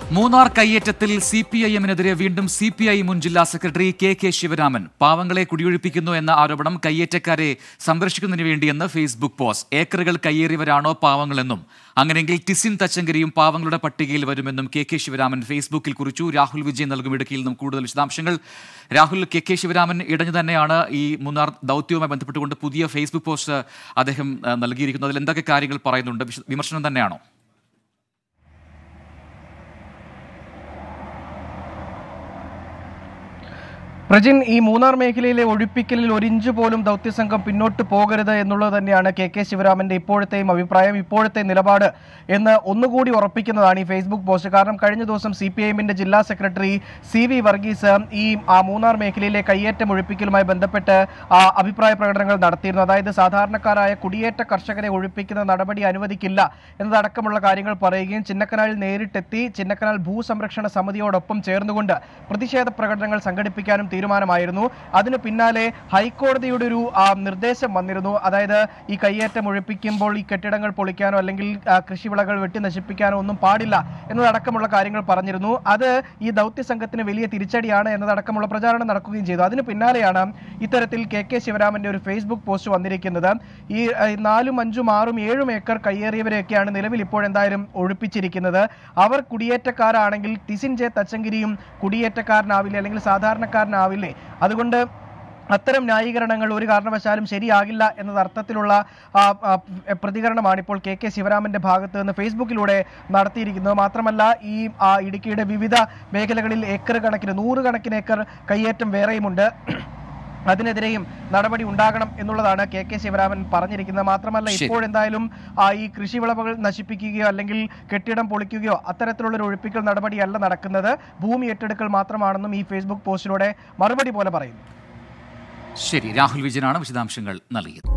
മൂന്നാർ കയ്യേറ്റത്തിൽ C P I എമ്മിനെതിരെ വീണ്ടും സി പി ഐ മുൻ ജില്ലാ സെക്രട്ടറി കെ കെ ശിവരാമൻ പാവങ്ങളെ കുടിയൊഴിപ്പിക്കുന്നു എന്ന ആരോപണം കയ്യേറ്റക്കാരെ സംരക്ഷിക്കുന്നതിന് വേണ്ടിയെന്ന് ഫേസ്ബുക്ക് പോസ്റ്റ് ഏക്കറുകൾ കയ്യേറിയവരാണോ പാവങ്ങളെന്നും അങ്ങനെയെങ്കിൽ ടിസിൻ തച്ചങ്കരിയും പാവങ്ങളുടെ പട്ടികയിൽ വരുമെന്നും കെ കെ ശിവരാമൻ ഫേസ്ബുക്കിൽ കുറിച്ചു രാഹുൽ വിജയൻ നൽകും ഇടുക്കിയിൽ നിന്നും കൂടുതൽ വിശദാംശങ്ങൾ രാഹുൽ കെ കെ ശിവരാമൻ ഇടഞ്ഞു തന്നെയാണ് ഈ മൂന്നാർ ദൗത്യവുമായി ബന്ധപ്പെട്ടുകൊണ്ട് പുതിയ ഫേസ്ബുക്ക് പോസ്റ്റ് അദ്ദേഹം ആ, നൽകിയിരിക്കുന്നത് അതിൽ എന്തൊക്കെ കാര്യങ്ങൾ പറയുന്നുണ്ട് വിശ- വിമർശനം തന്നെയാണോ പ്രജിൻ ഈ മൂന്നാർ മേഖലയിലെ ഒഴിപ്പിക്കലിൽ ഒരിഞ്ച് പോലും ദൗത്യസംഘം പിന്നോട്ട് പോകരുത് എന്നുള്ളത് തന്നെയാണ് കെ കെ ശിവരാമന്റെ ഇപ്പോഴത്തെയും അഭിപ്രായം ഇപ്പോഴത്തെ നിലപാട് എന്ന് ഒന്നുകൂടി ഉറപ്പിക്കുന്നതാണ് ഈ ഫേസ്ബുക്ക് പോസ്റ്റ് കാരണം കഴിഞ്ഞ ദിവസം സി പി എമ്മിന്റെ ജില്ലാ സെക്രട്ടറി സി വി വർഗീസ് ഈ ആ മൂന്നാർ മേഖലയിലെ കയ്യേറ്റം ഒഴിപ്പിക്കലുമായി ബന്ധപ്പെട്ട് ആ അഭിപ്രായ പ്രകടനങ്ങൾ നടത്തിയിരുന്നു അതായത് സാധാരണക്കാരായ കുടിയേറ്റ കർഷകരെ ഒഴിപ്പിക്കുന്ന നടപടി അനുവദിക്കില്ല എന്നതടക്കമുള്ള കാര്യങ്ങൾ പറയുകയും ചിന്നക്കനാലിൽ നേരിട്ടെത്തി ചിന്നക്കനാൽ ഭൂസംരക്ഷണ സമിതിയോടൊപ്പം ചേർന്നുകൊണ്ട് പ്രതിഷേധ പ്രകടനങ്ങൾ സംഘടിപ്പിക്കാനും തീരുമാനമായിരുന്നു അതിന് പിന്നാലെ ഹൈക്കോടതിയുടെ ഒരു ആ, നിർദ്ദേശം വന്നിരുന്നു അതായത് ഈ കയ്യേറ്റം ഒഴിപ്പിക്കുമ്പോൾ ഈ കെട്ടിടങ്ങൾ പൊളിക്കാനോ അല്ലെങ്കിൽ ആ, കൃഷിവിളകൾ വെട്ടി നശിപ്പിക്കാനോ ഒന്നും പാടില്ല എന്നതടക്കമുള്ള കാര്യങ്ങൾ പറഞ്ഞിരുന്നു അത് ഈ ദൗത്യ സംഘത്തിന് വലിയ തിരിച്ചടിയാണ് എന്നതടക്കമുള്ള പ്രചാരണം നടക്കുകയും ചെയ്തു അതിന് പിന്നാലെയാണ് ഇത്തരത്തിൽ കെ കെ ശിവരാമന്റെ ഒരു ഫേസ്ബുക്ക് പോസ്റ്റ് വന്നിരിക്കുന്നത് ഈ ആ, നാലും അഞ്ചും ആറും ഏഴും ഏക്കർ കയ്യേറിയവരെയൊക്കെയാണ് നിലവിൽ ഇപ്പോൾ എന്തായാലും ഒഴിപ്പിച്ചിരിക്കുന്നത് അവർ കുടിയേറ്റക്കാരാണെങ്കിൽ ടിസിൻ ജെ തച്ചങ്കരിയും കുടിയേറ്റക്കാരനാവില്ലേ അല്ലെങ്കിൽ സാധാരണക്കാരനാവില്ലേ അതുകൊണ്ട് അത്തരം ന്യായീകരണങ്ങൾ ഒരു കാരണവശാലും ശരിയാകില്ല എന്നത് അർത്ഥത്തിലുള്ള ആ, ആ, പ്രതികരണമാണ് ഇപ്പോൾ കെ കെ ശിവരാമന്റെ ഭാഗത്ത് നിന്ന് ഫേസ്ബുക്കിലൂടെ നടത്തിയിരിക്കുന്നത് മാത്രമല്ല ഈ ആ, ഇടുക്കിയുടെ വിവിധ മേഖലകളിൽ ഏക്കർ കണക്കിന് നൂറുകണക്കിന് ഏക്കർ കയ്യേറ്റം വേറെയുമുണ്ട് അതിനെതിരെയും നടപടി ഉണ്ടാകണം എന്നുള്ളതാണ് കെ കെ ശിവരാമൻ പറഞ്ഞിരിക്കുന്നത് മാത്രമല്ല ശരി. ഇപ്പോൾ എന്തായാലും ആ, ഈ കൃഷിവിളവുകൾ നശിപ്പിക്കുകയോ അല്ലെങ്കിൽ കെട്ടിടം പൊളിക്കുകയോ അത്തരത്തിലുള്ള ഒരു ഒഴിപ്പിക്കൽ നടപടിയല്ല നടക്കുന്നത് ഭൂമി ഏറ്റെടുക്കൽ മാത്രമാണെന്നും ഈ ഫേസ്ബുക്ക് പോസ്റ്റിലൂടെ മറുപടി പോലെ പറയുന്നു ശരി രാഹുൽ വിജയനാണ് വിശദാംശങ്ങൾ നൽകിയത്